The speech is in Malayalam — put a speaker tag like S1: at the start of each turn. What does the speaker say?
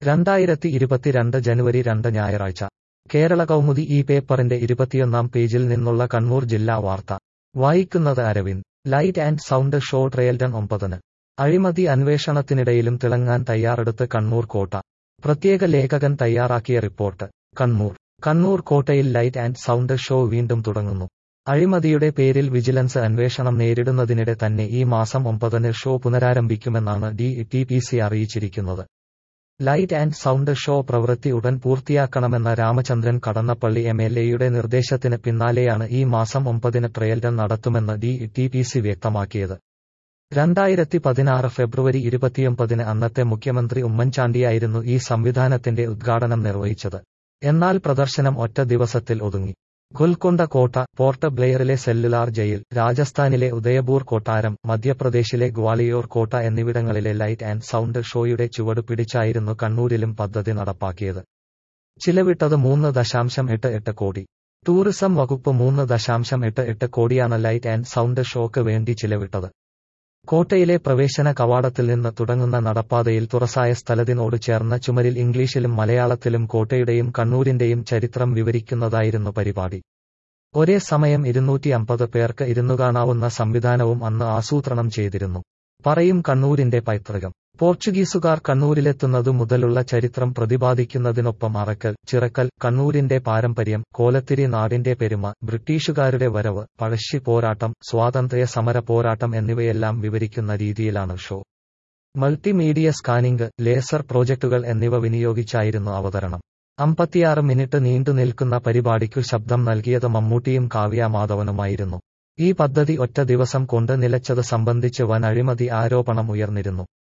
S1: രണ്ടായിരത്തി ഇരുപത്തിരണ്ട് ജനുവരി രണ്ട് ഞായറാഴ്ച കേരള കൗമുദി ഈ പേപ്പറിന്റെ ഇരുപത്തിയൊന്നാം പേജിൽ നിന്നുള്ള കണ്ണൂർ ജില്ലാ വാർത്ത വായിക്കുന്നത് Aravind light and sound show trial run ഒമ്പതിന് അഴിമതി അന്വേഷണത്തിനിടയിലും തിളങ്ങാൻ തയ്യാറെടുത്ത് കണ്ണൂർ കോട്ട പ്രത്യേക ലേഖകൻ തയ്യാറാക്കിയ റിപ്പോർട്ട് കണ്ണൂർ കണ്ണൂർ കോട്ടയിൽ ലൈറ്റ് ആൻഡ് സൗണ്ട് ഷോ വീണ്ടും തുടങ്ങുന്നു അഴിമതിയുടെ പേരിൽ വിജിലൻസ് അന്വേഷണം നേരിടുന്നതിനിടെ തന്നെ ഈ മാസം ഒമ്പതിന് ഷോ പുനരാരംഭിക്കുമെന്നാണ് ഡി ടി പി സി അറിയിച്ചിരിക്കുന്നത് ലൈറ്റ് ആൻഡ് സൗണ്ട് ഷോ പ്രവൃത്തി ഉടൻ പൂർത്തിയാക്കണമെന്ന രാമചന്ദ്രൻ കടന്നപ്പള്ളി എം എൽ എയുടെ നിർദ്ദേശത്തിന് പിന്നാലെയാണ് ഈ മാസം ഒമ്പതിന് ട്രയൽ റൺ നടത്തുമെന്ന് ഡി ടി പി സി വ്യക്തമാക്കിയത് രണ്ടായിരത്തി പതിനാറ് ഫെബ്രുവരി ഇരുപത്തിയൊമ്പതിന് അന്നത്തെ മുഖ്യമന്ത്രി ഉമ്മൻചാണ്ടിയായിരുന്നു ഈ സംവിധാനത്തിന്റെ ഉദ്ഘാടനം നിർവഹിച്ചത് എന്നാൽ പ്രദർശനം ഒറ്റ ദിവസത്തിൽ ഒതുങ്ങി ഗുൽക്കൊണ്ട കോട്ട പോർട്ട് ബ്ലെയറിലെ സെല്ലുലാർ ജയിൽ രാജസ്ഥാനിലെ ഉദയപൂർ കൊട്ടാരം മധ്യപ്രദേശിലെ ഗ്വാളിയോർ കോട്ട എന്നിവിടങ്ങളിലെ ലൈറ്റ് ആൻഡ് സൗണ്ട് ഷോയുടെ ചുവട് പിടിച്ചായിരുന്നു കണ്ണൂരിലും പദ്ധതി നടപ്പാക്കിയത് ചിലവിട്ടത് മൂന്ന് ദശാംശം എട്ട് എട്ട് കോടി ടൂറിസം വകുപ്പ് മൂന്ന് ദശാംശം എട്ട് എട്ട് കോടിയാണ് ലൈറ്റ് ആൻഡ് സൗണ്ട് ഷോക്ക് വേണ്ടി ചിലവിട്ടത് കോട്ടയിലെ പ്രവേശന കവാടത്തിൽ നിന്ന് തുടങ്ങുന്ന നടപ്പാതയിൽ തുറസായ സ്ഥലത്തിനോട് ചേർന്ന ചുമരിൽ ഇംഗ്ലീഷിലും മലയാളത്തിലും കോട്ടയുടെയും കണ്ണൂരിന്റെയും ചരിത്രം വിവരിക്കുന്നതായിരുന്നു പരിപാടി ഒരേ സമയം ഇരുന്നൂറ്റി അമ്പത് പേർക്ക് ഇരുന്നു കാണാവുന്ന സംവിധാനവും അന്ന് ആസൂത്രണം ചെയ്തിരുന്നു പറയും കണ്ണൂരിന്റെ പൈതൃകം പോർച്ചുഗീസുകാർ കണ്ണൂരിലെത്തുന്നതു മുതലുള്ള ചരിത്രം പ്രതിപാദിക്കുന്നതിനൊപ്പം അറക്കൽ ചിറക്കൽ കണ്ണൂരിന്റെ പാരമ്പര്യം കോലത്തിരി നാടിന്റെ പെരുമ ബ്രിട്ടീഷുകാരുടെ വരവ് പഴശ്ശി പോരാട്ടം സ്വാതന്ത്ര്യ സമര പോരാട്ടം എന്നിവയെല്ലാം വിവരിക്കുന്ന രീതിയിലാണ് ഷോ മൾട്ടിമീഡിയ സ്കാനിംഗ് ലേസർ പ്രോജക്ടുകൾ എന്നിവ വിനിയോഗിച്ചായിരുന്നു അവതരണം അമ്പത്തിയാറ് മിനിറ്റ് നീണ്ടു നിൽക്കുന്ന പരിപാടിക്കു ശബ്ദം നൽകിയത് മമ്മൂട്ടിയും കാവ്യ മാധവനുമായിരുന്നു ഈ പദ്ധതി ഒറ്റ ദിവസം കൊണ്ട് നിലച്ചത് സംബന്ധിച്ച് വൻ അഴിമതി ആരോപണം ഉയർന്നിരുന്നു